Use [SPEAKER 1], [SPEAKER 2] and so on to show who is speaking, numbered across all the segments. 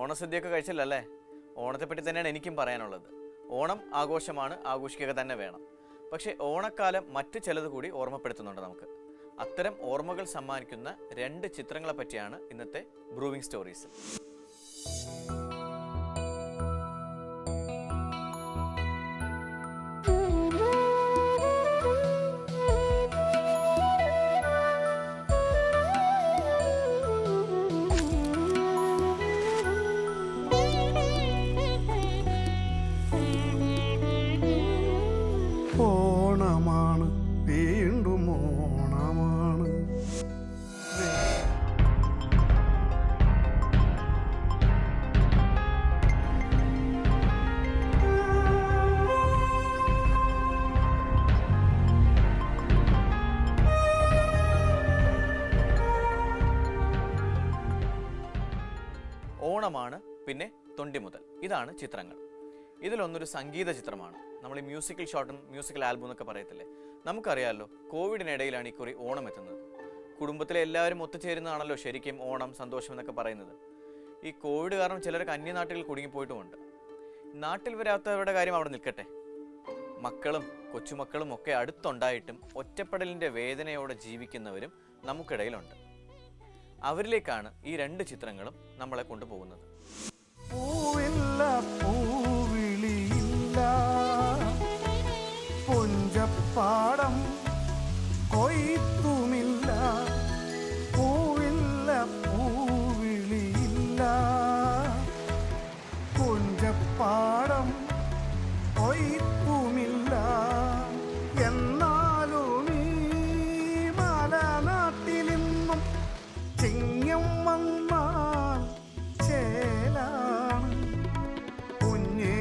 [SPEAKER 1] ഓണസദ്യയൊക്കെ കഴിച്ചില്ലല്ലേ ഓണത്തെപ്പറ്റി തന്നെയാണ് എനിക്കും പറയാനുള്ളത് ഓണം ആഘോഷമാണ് ആഘോഷിക്കുക തന്നെ വേണം പക്ഷേ ഓണക്കാലം മറ്റു ചിലത് കൂടി ഓർമ്മപ്പെടുത്തുന്നുണ്ട് നമുക്ക് അത്തരം ഓർമ്മകൾ സമ്മാനിക്കുന്ന രണ്ട് ചിത്രങ്ങളെ പറ്റിയാണ് ഇന്നത്തെ ബ്രൂവിംഗ് സ്റ്റോറീസ്
[SPEAKER 2] ഓണമാണ് വീണ്ടും ഓണമാണ്
[SPEAKER 1] ഓണമാണ് പിന്നെ തൊണ്ടി മുതൽ ഇതാണ് ചിത്രങ്ങൾ ഇതിലൊന്നൊരു സംഗീത ചിത്രമാണ് നമ്മൾ ഈ മ്യൂസിക്കൽ ഷോട്ടും മ്യൂസിക്കൽ ആൽബം എന്നൊക്കെ പറയത്തില്ലേ നമുക്കറിയാമല്ലോ കോവിഡിനിടയിലാണ് ഈ കുറി ഓണം എത്തുന്നത് കുടുംബത്തിലെ എല്ലാവരും ഒത്തുചേരുന്നതാണല്ലോ ശരിക്കും ഓണം സന്തോഷം എന്നൊക്കെ പറയുന്നത് ഈ കോവിഡ് കാരണം ചിലർക്ക് അന്യനാട്ടുകളിൽ കുടുങ്ങിപ്പോയിട്ടുമുണ്ട് നാട്ടിൽ വരാത്തവരുടെ കാര്യം അവിടെ നിൽക്കട്ടെ മക്കളും കൊച്ചുമക്കളും ഒക്കെ അടുത്തുണ്ടായിട്ടും ഒറ്റപ്പെടലിൻ്റെ വേദനയോടെ ജീവിക്കുന്നവരും നമുക്കിടയിലുണ്ട് അവരിലേക്കാണ് ഈ രണ്ട് ചിത്രങ്ങളും നമ്മളെ കൊണ്ടുപോകുന്നത്
[SPEAKER 2] പൂവില്ല പൂവിളിയില്ല പുഞ്ചപ്പാടം കൊയ്ത്തുമില്ല പൂവില്ല പൂവിളിയില്ല പുഞ്ചപ്പാടം കൊയ്ത്തുമില്ല എന്നാലും ഈ മലനാട്ടിലിന്നും ചിങ്ങം വന്നാൽ ചേലാണ് കുഞ്ഞേ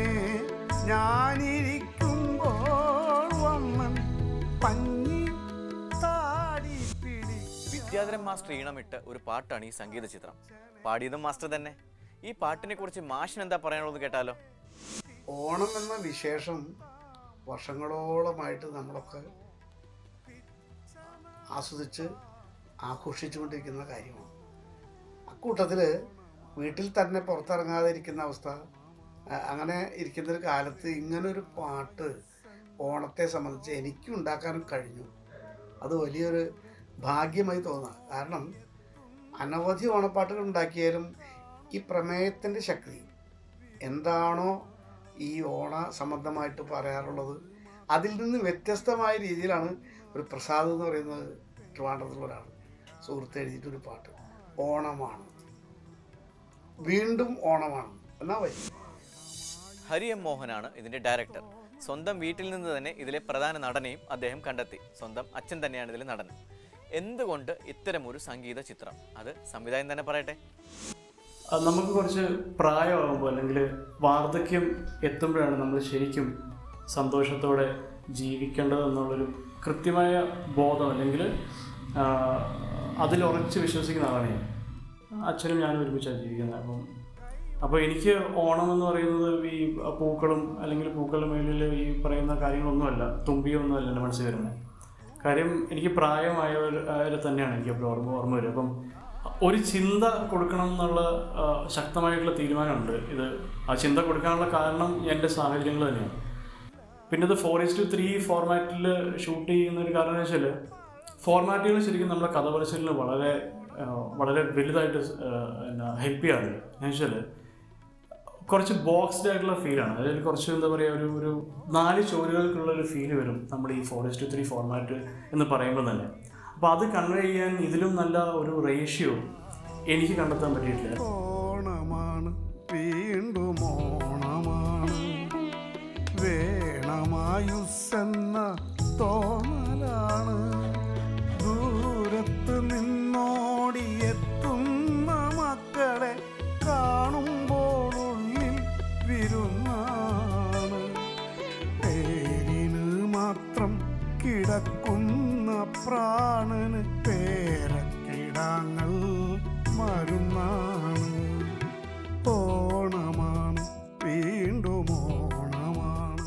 [SPEAKER 2] ഞാനിരിക്കുമ്പോൾ വന്നൻ പഞ്ഞി താടി പിടി
[SPEAKER 1] വിദ്യാധരൻ മാസ്റ്റർ ഈണമിട്ട് ഒരു പാട്ടാണ് ഈ സംഗീത ചിത്രം പാടിയതും മാസ്റ്റർ തന്നെ ഈ പാട്ടിനെ കുറിച്ച് മാഷിന് എന്താ പറയാനുള്ളത് കേട്ടാലോ
[SPEAKER 2] ഓണം എന്ന വിശേഷം വർഷങ്ങളോളമായിട്ട് നമ്മളൊക്കെ ആസ്വദിച്ച് ആഘോഷിച്ചുകൊണ്ടിരിക്കുന്ന കാര്യമാണ് അക്കൂട്ടത്തിൽ വീട്ടിൽ തന്നെ പുറത്തിറങ്ങാതെ ഇരിക്കുന്ന അവസ്ഥ അ- അങ്ങനെ ഇരിക്കുന്ന ഒരു കാലത്ത് ഇങ്ങനൊരു പാട്ട് ഓണത്തെ സംബന്ധിച്ച് എനിക്കും ഉണ്ടാക്കാനും കഴിഞ്ഞു അത് വലിയൊരു ഭാഗ്യമായി തോന്നുക കാരണം അനവധി ഓണപ്പാട്ടുകൾ ഉണ്ടാക്കിയാലും ഈ പ്രമേയത്തിൻ്റെ ശക്തി എന്താണോ ഈ ഓണ സംബന്ധമായിട്ട് പറയാറുള്ളത് അതിൽ നിന്ന് വ്യത്യസ്തമായ രീതിയിലാണ് ഒരു പ്രസാദ് എന്ന് പറയുന്നത് ട്രിവാൻഡ്രത്തുള്ള ഒരാൾ സുഹൃത്ത് എഴുതിയിട്ടൊരു പാട്ട് ഓണമാണ് വീണ്ടും ഓണമാണ് എന്നാ വരി
[SPEAKER 1] ഹരി എം മോഹനാണ് ഇതിന്റെ ഡയറക്ടർ സ്വന്തം വീട്ടിൽ നിന്ന് തന്നെ ഇതിലെ പ്രധാന നടനെയും അദ്ദേഹം കണ്ടെത്തി സ്വന്തം അച്ഛൻ തന്നെയാണ് ഇതിലെ നടൻ എന്തുകൊണ്ട് ഇത്തരം ഒരു സംഗീത ചിത്രം അത് സംവിധായകൻ തന്നെ പറയട്ടെ
[SPEAKER 3] അത് നമുക്ക് കുറച്ച് പ്രായമാകുമ്പോൾ അല്ലെങ്കിൽ വാർദ്ധക്യം എത്തുമ്പോഴാണ് നമ്മൾ ശരിക്കും സന്തോഷത്തോടെ ജീവിക്കേണ്ടത് എന്നുള്ളൊരു കൃത്യമായ ബോധം അല്ലെങ്കിൽ ആ, അതിൽ ഉറച്ച് വിശ്വസിക്കുന്ന ആളാണ് ഞാൻ അച്ഛനും ഞാനും ഒരുമിച്ചാണ് ജീവിക്കുന്നത് അപ്പം അപ്പോൾ എനിക്ക് ഓണം എന്ന് പറയുന്നത് ഈ പൂക്കളും അല്ലെങ്കിൽ പൂക്കളുടെ മേളിൽ ഈ പറയുന്ന കാര്യങ്ങളൊന്നുമല്ല തുമ്പിയൊന്നുമല്ല എൻ്റെ മനസ്സിൽ വരുന്നത് കാര്യം എനിക്ക് പ്രായമായവർ അവരെ തന്നെയാണ് എനിക്ക് അപ്പോൾ ഓർമ്മ ഓർമ്മ വരും അപ്പം ഒരു ചിന്ത കൊടുക്കണം എന്നുള്ള ആ, ശക്തമായിട്ടുള്ള തീരുമാനമുണ്ട് ഇത് ആ ചിന്ത കൊടുക്കാനുള്ള കാരണം എൻ്റെ സാഹചര്യങ്ങൾ തന്നെയാണ് പിന്നെ ഇത് ഫോർ ഇസ് ടു ത്രീ ഫോർമാറ്റിൽ ഷൂട്ട് ചെയ്യുന്ന ഒരു കാരണം എന്ന് വെച്ചാൽ ഫോർമാറ്റുകൾ ശരിക്കും നമ്മുടെ കഥ പറച്ചിലിന് വളരെ ആ, വളരെ വലുതായിട്ട് എന്നാ ഹെൽപ്പ് ചെയ്യാറുണ്ട് എന്ന് വെച്ചാൽ കുറച്ച് ബോക്സ്ഡ് ആയിട്ടുള്ള ഫീലാണ് അതായത് കുറച്ച് എന്താ പറയുക ഒരു ഒരു നാല് ചോരുകൾക്കുള്ള ഒരു ഫീൽ വരും നമ്മുടെ ഈ ഫോർ ടു ത്രീ ഫോർമാറ്റ് എന്ന് പറയുമ്പോൾ തന്നെ അപ്പോൾ അത് കൺവേ ചെയ്യാൻ ഇതിലും നല്ല ഒരു റേഷ്യോ എനിക്ക് കണ്ടെത്താൻ പറ്റിയിട്ടില്ല
[SPEAKER 2] ഓണമാണ് വീണ്ടും ഓണമാണ് വേണമായുസ്സെന്ന തോന്നലാണ് ദൂരത്ത് നിന്നോടിയെത്തുന്ന മക്കളെ കാണുമ്പോൾ ഉള്ളിൽ വിരുന്നാണ് പേരിന് മാത്രം കിടക്കുന്ന പ്രാണന് പേരക്കിടാങ്ങൾ മരുന്നാണ് ഓണമാണ് വീണ്ടും ഓണമാണ്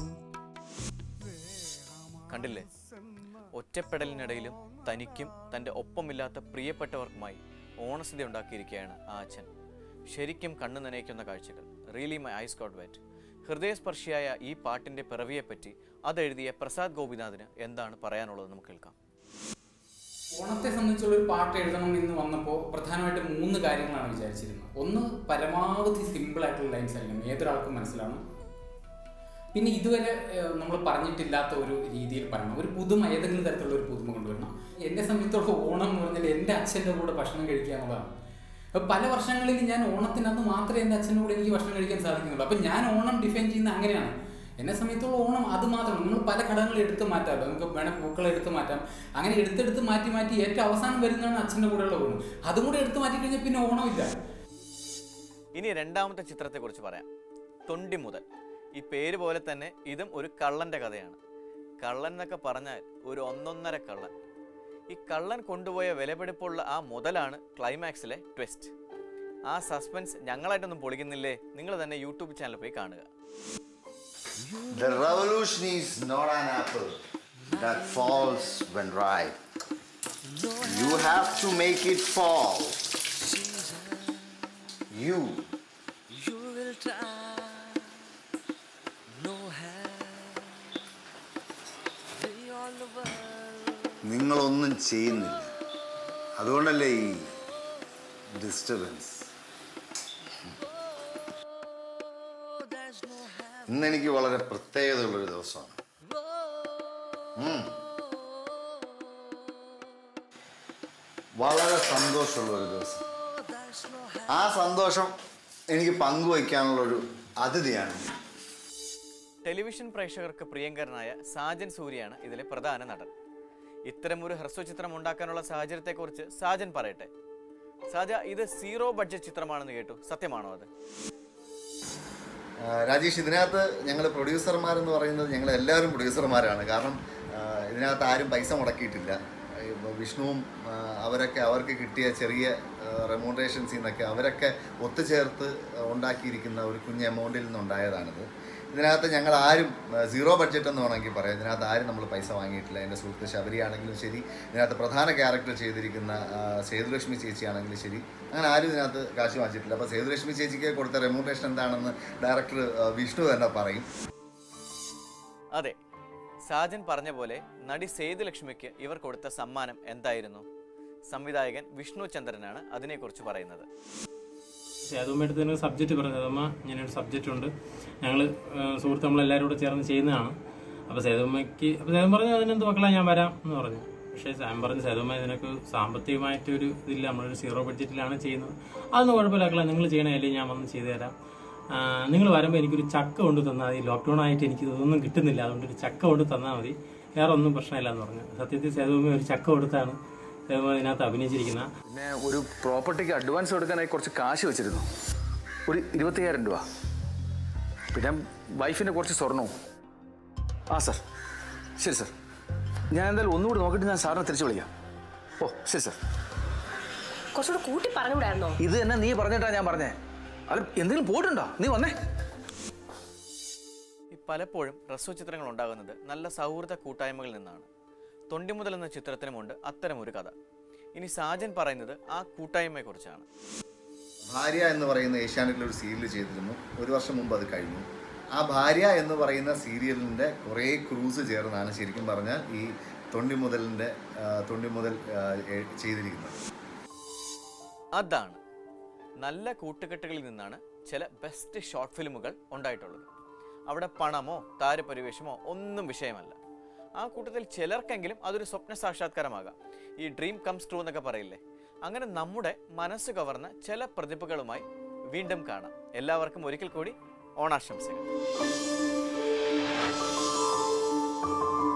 [SPEAKER 1] കണ്ടില്ലേ ഒറ്റപ്പെടലിനിടയിലും തനിക്കും തൻ്റെ ഒപ്പമില്ലാത്ത പ്രിയപ്പെട്ടവർക്കുമായി ഓണസദ്യ ഉണ്ടാക്കിയിരിക്കുകയാണ് ആ അച്ഛൻ ശരിക്കും കണ്ണു നനയിക്കുന്ന കാഴ്ചകൾ really my eyes got wet ഹൃദയസ്പർശിയായ ഈ പാട്ടിൻ്റെ പിറവിയെപ്പറ്റി അതെഴുതിയ പ്രസാദ് ഗോപിനാഥിന് എന്താണ് പറയാനുള്ളത് നമുക്ക് കേൾക്കാം
[SPEAKER 4] ഓണത്തെ സംബന്ധിച്ചുള്ള ഒരു പാട്ട് എഴുതണം എന്ന് വന്നപ്പോൾ പ്രധാനമായിട്ടും മൂന്ന് കാര്യങ്ങളാണ് വിചാരിച്ചിരുന്നത് ഒന്ന് പരമാവധി സിമ്പിൾ ആയിട്ടുള്ള ലൈൻസ് ആയിരിക്കണം ഏതൊരാൾക്കും മനസ്സിലാവണം പിന്നെ ഇതുവരെ നമ്മൾ പറഞ്ഞിട്ടില്ലാത്ത ഒരു രീതിയിൽ പറയണം ഒരു പുതുമ ഏതെങ്കിലും തരത്തിലുള്ള ഒരു പുതുമ കൊണ്ടുവരണം എന്നെ സംബന്ധിച്ചിടത്തോളം ഓണം എന്ന് പറഞ്ഞാൽ എൻ്റെ അച്ഛൻ്റെ കൂടെ ഭക്ഷണം കഴിക്കുക എന്നുള്ളതാണ് അപ്പോൾ പല വർഷങ്ങളിൽ ഞാൻ ഓണത്തിനന്ന് മാത്രമേ എൻ്റെ അച്ഛൻ്റെ കൂടെ എനിക്ക് ഭക്ഷണം കഴിക്കാൻ സാധിക്കുന്നുള്ളൂ അപ്പം ഞാൻ ഓണം ഡിഫൈൻ ചെയ്യുന്ന അങ്ങനെയാണ് എന്നെ സംബന്ധിച്ചോളം ഓണം അത് മാത്രം നമ്മൾ പല ഘടകങ്ങൾ എടുത്ത് മാറ്റാമല്ലോ നമുക്ക് വേണേൽ പൂക്കൾ എടുത്ത് മാറ്റാം അങ്ങനെ എടുത്തെടുത്ത് മാറ്റി മാറ്റി ഏറ്റവും അവസാനം വരുന്നതാണ് അച്ഛൻ്റെ കൂടെയുള്ള ഓണം അതും കൂടെ എടുത്ത് മാറ്റി കഴിഞ്ഞാൽ പിന്നെ ഓണമില്ല
[SPEAKER 1] ഇനി രണ്ടാമത്തെ ചിത്രത്തെക്കുറിച്ച് പറയാം തൊണ്ടി മുതൽ ഈ പേര് പോലെ തന്നെ ഇതും ഒരു കള്ളന്റെ കഥയാണ് കള്ളൻ എന്നൊക്കെ പറഞ്ഞാൽ ഒരു ഒന്നൊന്നര കള്ളൻ ഈ കള്ളൻ കൊണ്ടുപോയ വിലപിടിപ്പുള്ള ആ മുതലാണ് ക്ലൈമാക്സിലെ ട്വിസ്റ്റ് ആ സസ്പെൻസ് ഞങ്ങളായിട്ടൊന്നും പൊളിക്കുന്നില്ലേ നിങ്ങൾ തന്നെ യൂട്യൂബ് ചാനൽ പോയി കാണുക
[SPEAKER 5] The revolution is not an apple that falls when ripe. You have to make it fall. You.
[SPEAKER 6] You will try. No help. Beyond the world.
[SPEAKER 5] നിങ്ങളൊന്നും ചെയ്യുന്നില്ല അതുകൊണ്ടല്ലേ ഈ disturbance
[SPEAKER 6] Oh, there's no help.
[SPEAKER 5] ഇന്ന് എനിക്ക് വളരെ പ്രത്യേകതയുള്ളൊരു ദിവസമാണ് ഉം. വളരെ സന്തോഷമുള്ള ഒരു ദിവസം
[SPEAKER 6] Oh, there's no help.
[SPEAKER 5] ആ സന്തോഷം എനിക്ക് പങ്കുവയ്ക്കാനുള്ളൊരു അതിഥിയാണ് ഞാൻ.
[SPEAKER 1] ടെലിവിഷൻ പ്രേക്ഷകർക്ക് പ്രിയങ്കരനായ സാജൻ സൂര്യയാണ് ഇതിലെ പ്രധാന നടൻ ഇത്തരമൊരു ഹ്രസ്വചിത്രം ഉണ്ടാക്കാനുള്ള സാഹചര്യത്തെക്കുറിച്ച് സാജൻ പറയട്ടെ സാജ ഇത് സീറോ ബഡ്ജറ്റ് ചിത്രമാണെന്ന് കേട്ടു സത്യമാണോ അത്
[SPEAKER 5] ആ, രാജേഷ് ഇതിനകത്ത് ഞങ്ങൾ പ്രൊഡ്യൂസർമാരെന്ന് പറയുന്നത് ഞങ്ങൾ എല്ലാവരും പ്രൊഡ്യൂസർമാരാണ് കാരണം ആ, ഇതിനകത്ത് ആരും പൈസ മുടക്കിയിട്ടില്ല ഇപ്പൊ വിഷ്ണുവും ആ, അവരൊക്കെ അവർക്ക് കിട്ടിയ ചെറിയ റെമോണ്ടേഷൻസിൽ നിന്നൊക്കെ അവരൊക്കെ ഒത്തുചേർത്ത് ഉണ്ടാക്കിയിരിക്കുന്ന ഒരു കുഞ്ഞ് എമൗണ്ടിൽ നിന്നുണ്ടായതാണിത് ഇതിനകത്ത് ഞങ്ങൾ ആരും സീറോ ബഡ്ജറ്റ് എന്ന് വേണമെങ്കിൽ പറയാം ഇതിനകത്ത് ആരും നമ്മൾ പൈസ വാങ്ങിയിട്ടില്ല എൻ്റെ സുഹൃത്ത് ശബരി ആണെങ്കിലും ശരി ഇതിനകത്ത് പ്രധാന ക്യാരക്ടർ ചെയ്തിരിക്കുന്ന ആ, സേതുലക്ഷ്മി ചേച്ചി ആണെങ്കിലും ശരി അങ്ങനെ ആരും ഇതിനകത്ത് കാശ് വാങ്ങിച്ചിട്ടില്ല അപ്പോൾ സേതുലക്ഷ്മി ചേച്ചിക്ക് കൊടുത്ത റെമൂണറേഷൻ എന്താണെന്ന് ഡയറക്ടർ വിഷ്ണു തന്നെ പറയും
[SPEAKER 1] അതെ സാജൻ പറഞ്ഞ പോലെ നടി സേതുലക്ഷ്മിക്ക് ഇവർ കൊടുത്ത സമ്മാനം എന്തായിരുന്നു സംവിധായകൻ വിഷ്ണു ചന്ദ്രനാണ് അതിനെക്കുറിച്ച് പറയുന്നത്
[SPEAKER 3] സേതുമ്മ അടുത്ത് തന്നെ സബ്ജക്റ്റ് പറഞ്ഞു സേതുമ്മ ഇങ്ങനെയൊരു സബ്ജക്റ്റ് ഉണ്ട് ഞങ്ങൾ സുഹൃത്ത് നമ്മളെല്ലാവരും കൂടെ ചേർന്ന് ചെയ്യുന്നതാണ് അപ്പോൾ സേതുമ്മയ്ക്ക് അപ്പോൾ സേതും പറഞ്ഞു അതിനെന്ത് മക്കളെ ഞാൻ വരാം എന്ന് പറഞ്ഞു പക്ഷേ സാം പറഞ്ഞു സേതുമ്മ ഇതിനൊക്കെ സാമ്പത്തികമായിട്ടൊരു ഇതില്ല നമ്മളൊരു സീറോ ബഡ്ജറ്റിലാണ് ചെയ്യുന്നത് അതൊന്നും കുഴപ്പമില്ല മക്കളെ നിങ്ങൾ ചെയ്യണമല്ലേ ഞാൻ വന്ന് ചെയ്തു തരാം നിങ്ങൾ വരുമ്പോൾ എനിക്കൊരു ചക്ക കൊണ്ട് തന്നാൽ മതി ലോക്ക്ഡൗൺ ആയിട്ട് എനിക്ക് ഇതൊന്നും കിട്ടുന്നില്ല അതുകൊണ്ട് ഒരു ചക്ക കൊണ്ട് തന്നാൽ മതി വേറെ ഒന്നും പ്രശ്നമില്ല എന്ന് പറഞ്ഞു സത്യത്തിൽ സേതുമ്മ ഒരു ചക്ക കൊടുത്താണ് സേതുമ്മ ഇതിനകത്ത് അഭിനയിച്ചിരിക്കുന്നത്
[SPEAKER 7] പിന്നെ ഒരു പ്രോപ്പർട്ടിക്ക് അഡ്വാൻസ് കൊടുക്കാനായി കുറച്ച് കാശ് വെച്ചിരുന്നു ഒരു ഇരുപത്തിയ്യായിരം രൂപ പിന്നെ വൈഫിൻ്റെ കുറച്ച് സ്വർണവും ആ സർ ശരി സർ ഞാൻ എന്തായാലും ഒന്നുകൂടി നോക്കിയിട്ട് ഞാൻ സാറിനെ തിരിച്ചു വിളിക്കാം ഓ ശരി സർ
[SPEAKER 8] കുറച്ചുകൂടെ കൂട്ടി പറഞ്ഞുകൂടായിരുന്നോ
[SPEAKER 7] ഇത് തന്നെ നീ പറഞ്ഞിട്ടാ ഞാൻ പറഞ്ഞേ അല്ല എന്തെങ്കിലും പോയിട്ടുണ്ടോ നീ വന്നേ
[SPEAKER 1] ഈ പലപ്പോഴും ഹ്രസ്വചിത്രങ്ങൾ ഉണ്ടാകുന്നത് നല്ല സൗഹൃദ കൂട്ടായ്മകളിൽ നിന്നാണ് തൊണ്ടിമുതൽ എന്ന ചിത്രത്തിനുമുണ്ട് അത്തരമൊരു കഥ ഇനി സാജൻ പറയുന്നത് ആ കൂട്ടായ്മയെക്കുറിച്ചാണ്
[SPEAKER 5] ഭാര്യ എന്ന് പറയുന്ന ഏഷ്യാനെറ്റിൽ ഒരു സീരിയൽ ചെയ്തിരുന്നു ഒരു വർഷം മുമ്പ് അത് കഴിഞ്ഞു ആ ഭാര്യ എന്ന് പറയുന്ന സീരിയലിൻ്റെ കുറേ ക്രൂസ് ചേർന്നാണ് ശരിക്കും പറഞ്ഞാൽ ഈ തൊണ്ടി മുതലിൻ്റെ തൊണ്ടി മുതൽ ആ, എ- ചെയ്തിരിക്കുന്നത്
[SPEAKER 1] അതാണ് നല്ല കൂട്ടുകെട്ടുകളിൽ നിന്നാണ് ചില ബെസ്റ്റ് ഷോർട്ട് ഫിലിമുകൾ ഉണ്ടായിട്ടുള്ളത് അവിടെ പണമോ താരപരിവേഷമോ ഒന്നും വിഷയമല്ല ആ കൂട്ടത്തിൽ ചിലർക്കെങ്കിലും അതൊരു സ്വപ്ന സാക്ഷാത്കാരമാകാം ഈ ഡ്രീം കംസ് ട്രൂ എന്നൊക്കെ പറയില്ലേ അങ്ങനെ നമ്മുടെ മനസ്സ് കവർന്ന ചില പ്രതിഭകളുമായി വീണ്ടും കാണാം എല്ലാവർക്കും ഒരിക്കൽ കൂടി ഓണാശംസകൾ